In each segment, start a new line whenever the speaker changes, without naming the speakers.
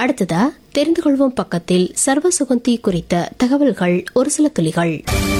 அடுத்ததா தெரிந்து கொள்வோம் பக்கத்தில் சர்வ சுகந்தி குறித்த தகவல்கள் ஒரு சில துளிகள்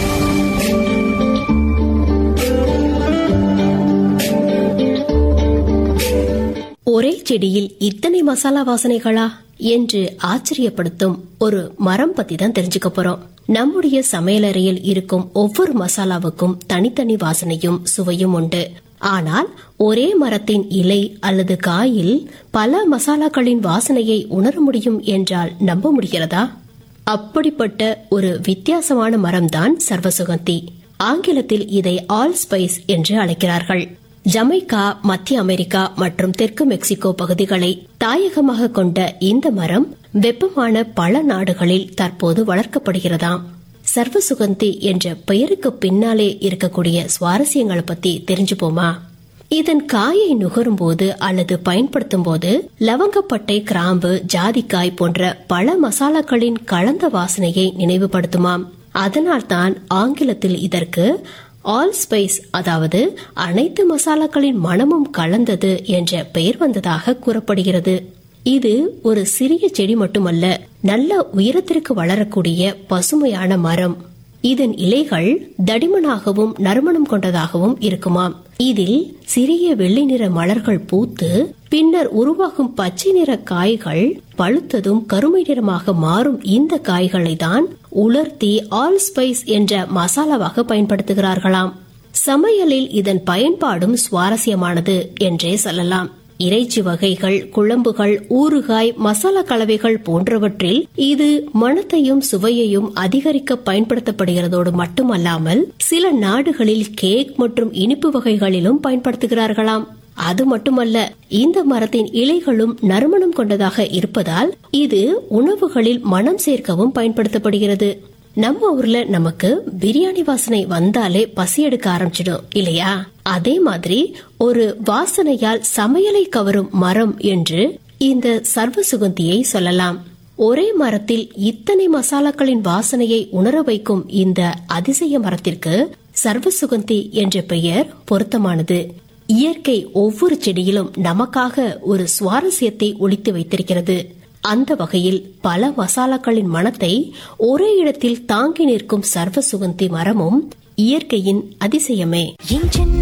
ஒரே செடியில் இத்தனை மசாலா வாசனைகளா என்று ஆச்சரியப்படுத்தும் ஒரு மரம் பத்தி தான் தெரிஞ்சுக்க போறோம் நம்முடைய சமையலறையில் இருக்கும் ஒவ்வொரு மசாலாவுக்கும் தனித்தனி வாசனையும் சுவையும் உண்டு ஆனால் ஒரே மரத்தின் இலை அல்லது காயில் பல மசாலாக்களின் வாசனையை உணர முடியும் என்றால் நம்ப முடிகிறதா அப்படிப்பட்ட ஒரு வித்தியாசமான மரம்தான் சர்வசுகந்தி ஆங்கிலத்தில் இதை ஆல் ஸ்பைஸ் என்று அழைக்கிறார்கள் ஜமைக்கா மத்திய அமெரிக்கா மற்றும் தெற்கு மெக்சிகோ பகுதிகளை தாயகமாக கொண்ட இந்த மரம் வெப்பமான பல நாடுகளில் தற்போது வளர்க்கப்படுகிறதாம் சர்வசுகந்தி என்ற பெயருக்கு பின்னாலே இருக்கக்கூடிய சுவாரஸ்யங்களை பத்தி தெரிஞ்சுப்போமா இதன் காயை நுகரும் போது அல்லது பயன்படுத்தும் போது லவங்கப்பட்டை கிராம்பு ஜாதிக்காய் போன்ற பல மசாலாக்களின் கலந்த வாசனையை நினைவுபடுத்துமாம் அதனால்தான் ஆங்கிலத்தில் இதற்கு ஆல் ஸ்பைஸ் அதாவது அனைத்து மசாலாக்களின் மனமும் கலந்தது என்ற பெயர் வந்ததாக கூறப்படுகிறது இது ஒரு சிறிய செடி மட்டுமல்ல நல்ல உயரத்திற்கு வளரக்கூடிய பசுமையான மரம் இதன் இலைகள் தடிமனாகவும் நறுமணம் கொண்டதாகவும் இருக்குமாம் இதில் சிறிய வெள்ளை நிற மலர்கள் பூத்து பின்னர் உருவாகும் பச்சை நிற காய்கள் பழுத்ததும் கருமை நிறமாக மாறும் இந்த காய்களை தான் உலர்த்தி ஆல் ஸ்பைஸ் என்ற மசாலாவாக பயன்படுத்துகிறார்களாம் சமையலில் இதன் பயன்பாடும் சுவாரஸ்யமானது என்றே சொல்லலாம் இறைச்சி வகைகள் குழம்புகள் ஊறுகாய் மசாலா கலவைகள் போன்றவற்றில் இது மணத்தையும் சுவையையும் அதிகரிக்க பயன்படுத்தப்படுகிறதோடு மட்டுமல்லாமல் சில நாடுகளில் கேக் மற்றும் இனிப்பு வகைகளிலும் பயன்படுத்துகிறார்களாம் அது மட்டுமல்ல இந்த மரத்தின் இலைகளும் நறுமணம் கொண்டதாக இருப்பதால் இது உணவுகளில் மனம் சேர்க்கவும் பயன்படுத்தப்படுகிறது நம்ம ஊர்ல நமக்கு பிரியாணி வாசனை வந்தாலே பசி எடுக்க ஆரம்பிச்சிடும் இல்லையா அதே மாதிரி ஒரு வாசனையால் சமையலை கவரும் மரம் என்று இந்த சர்வ சுகந்தியை சொல்லலாம் ஒரே மரத்தில் இத்தனை மசாலாக்களின் வாசனையை உணர வைக்கும் இந்த அதிசய மரத்திற்கு சர்வ சுகந்தி என்ற பெயர் பொருத்தமானது இயற்கை ஒவ்வொரு செடியிலும் நமக்காக ஒரு சுவாரஸ்யத்தை ஒழித்து வைத்திருக்கிறது அந்த வகையில் பல மசாலாக்களின் மனத்தை ஒரே இடத்தில் தாங்கி நிற்கும் சர்வ சுகந்தி மரமும் இயற்கையின் அதிசயமே